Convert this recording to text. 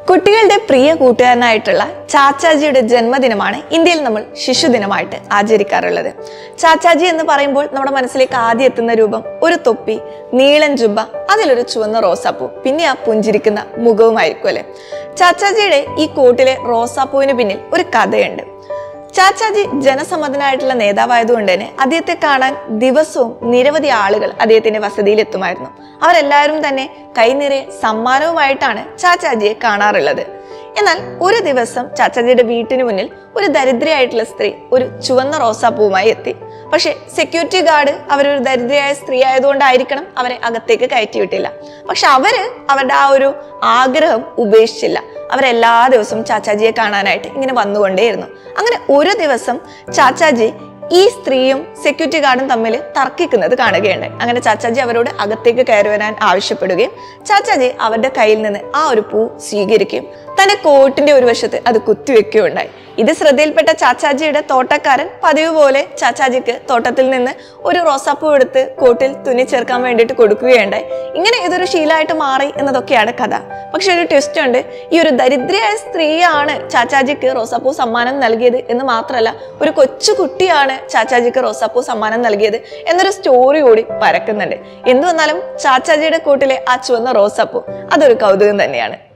കുട്ടികളുടെ പ്രിയ കൂട്ടുകാരനായിട്ടുള്ള ചാച്ചാജിയുടെ ജന്മദിനമാണ് ഇന്ത്യയിൽ നമ്മൾ ശിശുദിനമായിട്ട് ആചരിക്കാറുള്ളത് ചാച്ചാജി എന്ന് പറയുമ്പോൾ നമ്മുടെ മനസ്സിലേക്ക് ആദ്യം എത്തുന്ന രൂപം ഒരു തൊപ്പി നീളൻ ജുബ അതിലൊരു ചുവന്ന റോസാപ്പൂ പിന്നെ ആ പുഞ്ചിരിക്കുന്ന മുഖവുമായിരിക്കും അല്ലെ ചാച്ചാജിയുടെ ഈ കോട്ടിലെ റോസാപ്പൂവിന് പിന്നിൽ ഒരു കഥയുണ്ട് ചാച്ചാജി ജനസമ്മതനായിട്ടുള്ള നേതാവായതുകൊണ്ട് തന്നെ അദ്ദേഹത്തെ കാണാൻ ദിവസവും നിരവധി ആളുകൾ അദ്ദേഹത്തിന്റെ വസതിയിൽ എത്തുമായിരുന്നു അവരെല്ലാവരും തന്നെ കൈനിറെ സമ്മാനവുമായിട്ടാണ് ചാച്ചാജിയെ കാണാറുള്ളത് എന്നാൽ ഒരു ദിവസം ചാച്ചാജിയുടെ വീട്ടിന് മുന്നിൽ ഒരു ദരിദ്രയായിട്ടുള്ള സ്ത്രീ ഒരു ചുവന്ന റോസാപ്പൂവുമായി എത്തി പക്ഷെ സെക്യൂരിറ്റി ഗാർഡ് അവരൊരു ദരിദ്രയായ സ്ത്രീ ആയതുകൊണ്ടായിരിക്കണം അവരെ അകത്തേക്ക് കയറ്റിവിട്ടില്ല പക്ഷെ അവര് അവരുടെ ആ ഒരു ആഗ്രഹം ഉപേക്ഷിച്ചില്ല അവരെല്ലാ ദിവസവും ചാച്ചാജിയെ കാണാനായിട്ട് ഇങ്ങനെ വന്നുകൊണ്ടേയിരുന്നു അങ്ങനെ ഒരു ദിവസം ചാച്ചാജി ഈ സ്ത്രീയും സെക്യൂരിറ്റി ഗാർഡും തമ്മിൽ തർക്കിക്കുന്നത് കാണുകയുണ്ടായി അങ്ങനെ ചാച്ചാജി അവരോട് അകത്തേക്ക് കയറി വരാൻ ആവശ്യപ്പെടുകയും ചാച്ചാജി അവരുടെ കയ്യിൽ നിന്ന് ആ ഒരു പൂ സ്വീകരിക്കുകയും തന്റെ കോട്ടിന്റെ ഒരു വശത്ത് അത് കുത്തിവെക്കുകയുണ്ടായി ഇത് ശ്രദ്ധയിൽപ്പെട്ട ചാച്ചാജിയുടെ തോട്ടക്കാരൻ പതിവ് പോലെ ചാച്ചാജിക്ക് തോട്ടത്തിൽ നിന്ന് ഒരു റോസാപ്പൂ എടുത്ത് കോട്ടിൽ തുന്നി ചേർക്കാൻ വേണ്ടിയിട്ട് കൊടുക്കുകയുണ്ടായി ഇങ്ങനെ ഇതൊരു ശീലമായിട്ട് മാറി എന്നതൊക്കെയാണ് കഥ പക്ഷെ ഒരു ട്വിസ്റ്റ് ഉണ്ട് ഈ ഒരു ദരിദ്രയായ സ്ത്രീയാണ് ചാച്ചാജിക്ക് റോസാപ്പൂ സമ്മാനം നൽകിയത് എന്ന് മാത്രമല്ല ഒരു കൊച്ചു കുട്ടിയാണ് ചാച്ചാജിക്ക് റോസാപ്പൂ സമ്മാനം നൽകിയത് എന്നൊരു സ്റ്റോറി കൂടി പരക്കുന്നുണ്ട് എന്തു വന്നാലും ചാച്ചാജിയുടെ കൂട്ടിലെ ആ ചുവന്ന റോസാപ്പൂ അതൊരു കൗതുകം തന്നെയാണ്